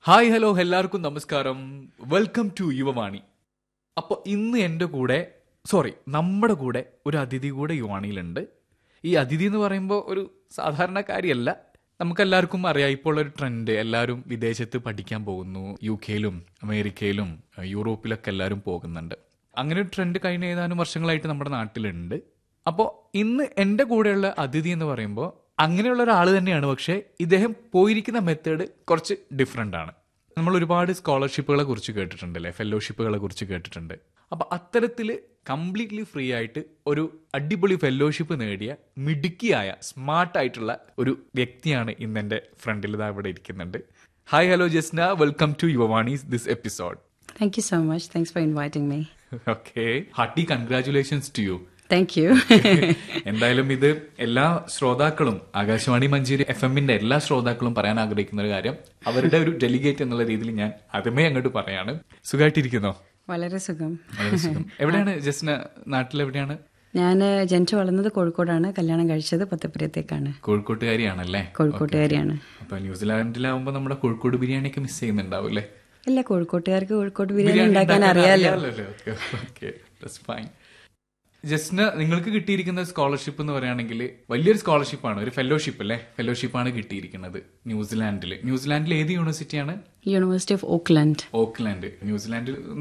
Hi hello എല്ലാവർക്കും നമസ്കാരം welcome to Yuvavani അപ്പോൾ ഇന്ന് എൻ്റെ കൂടെ സോറി നമ്മുടെ കൂടെ ഒരു അതിഥി കൂടെ യുവാണിയിലുണ്ട് ഈ അതിഥി എന്ന് പറയുമ്പോൾ ഒരു സാധാരണക്കാരിയല്ല നമുക്കെല്ലാവർക്കും അറിയാം ഇപ്പോൾ ഒരു ട്രെൻഡ് എല്ലാവരും വിദേശത്ത് പഠിക്കാൻ പോകുന്നു യു കെയിലും അമേരിക്കയിലും അഹ് യൂറോപ്പിലൊക്കെ എല്ലാവരും പോകുന്നുണ്ട് അങ്ങനെ ഒരു ട്രെൻഡ് കഴിഞ്ഞ ഏതാനും വർഷങ്ങളായിട്ട് നമ്മുടെ നാട്ടിലുണ്ട് അപ്പോൾ ഇന്ന് എൻ്റെ കൂടെയുള്ള അതിഥി എന്ന് പറയുമ്പോൾ അങ്ങനെയുള്ള ഒരാൾ തന്നെയാണ് പക്ഷേ ഇദ്ദേഹം പോയിരിക്കുന്ന മെത്തേഡ് കുറച്ച് ഡിഫറെൻ്റ് ആണ് നമ്മൾ ഒരുപാട് സ്കോളർഷിപ്പുകളെ കുറിച്ച് കേട്ടിട്ടുണ്ട് അല്ലേ ഫെലോഷിപ്പുകളെ കുറിച്ച് കേട്ടിട്ടുണ്ട് അപ്പൊ അത്തരത്തിൽ കംപ്ലീറ്റ്ലി ഫ്രീ ആയിട്ട് ഒരു അടിപൊളി ഫെലോഷിപ്പ് നേടിയ മിടുക്കിയായ സ്മാർട്ട് ആയിട്ടുള്ള ഒരു വ്യക്തിയാണ് ഇന്ന് എൻ്റെ ഫ്രണ്ടിൽ ഇതാ ഇവിടെ ഇരിക്കുന്നുണ്ട് hi hello Jasna welcome to യുവവാണീസ് this episode Thank you so much. Thanks for inviting me. Okay hearty congratulations to you Thank you. എന്തായാലും ഇത് എല്ലാ ശ്രോതാക്കളും ആകാശവാണി മഞ്ചേരി എഫ് എമ്മിന്റെ എല്ലാ ശ്രോതാക്കളും പറയാൻ ആഗ്രഹിക്കുന്ന ഒരു കാര്യം അവരുടെ ഒരു ഡെലിഗേറ്റ് എന്നുള്ള രീതിയിൽ ഞാൻ ആദ്യമേ അങ്ങോട്ട് പറയാണ് സുഖമായിട്ടിരിക്കുന്നോ വളരെ സുഖം വളരെ സുഖം എവിടെയാണ് ജസ്ന നാട്ടിൽ എവിടെയാണ് ഞാൻ ജനിച്ചു വളർന്നത് കോഴിക്കോടാണ് കല്യാണം കഴിച്ചത് പത്തപ്പുരത്തേക്കാണ് കോഴിക്കോട്ടുകാരിയാണല്ലേ കോഴിക്കോട്ടുകാരിയാണ് അപ്പൊ ന്യൂസിലാൻഡിലാവുമ്പോ നമ്മുടെ കോഴിക്കോട് ബിരിയാണി ഒക്കെ മിസ് ചെയ്യുന്നുണ്ടാവും അല്ലേ ഇല്ല കോഴിക്കോട്ടുകാർക്ക് കോഴിക്കോട് ബിരിയാണി ഉണ്ടാക്കാൻ അറിയാലോ ഫൈൻ ജസ്റ്റിന് നിങ്ങൾക്ക് കിട്ടിയിരിക്കുന്ന സ്കോളർഷിപ്പ് എന്ന് പറയുകയാണെങ്കിൽ വലിയൊരു സ്കോളർഷിപ്പാണ് ഒരു ഫെലോഷിപ്പ് അല്ലേ ഫെലോഷിപ്പാണ് കിട്ടിയിരിക്കുന്നത് ന്യൂസിലാൻഡിൽ ന്യൂസിലാൻഡിൽ ഏത് യൂണിവേഴ്സിറ്റിയാണ് യൂണിവേഴ്സിറ്റി ഓഫ് ഓക്ലൻഡ് ഓക്ലാൻഡ് ന്യൂസിലാൻഡിൽ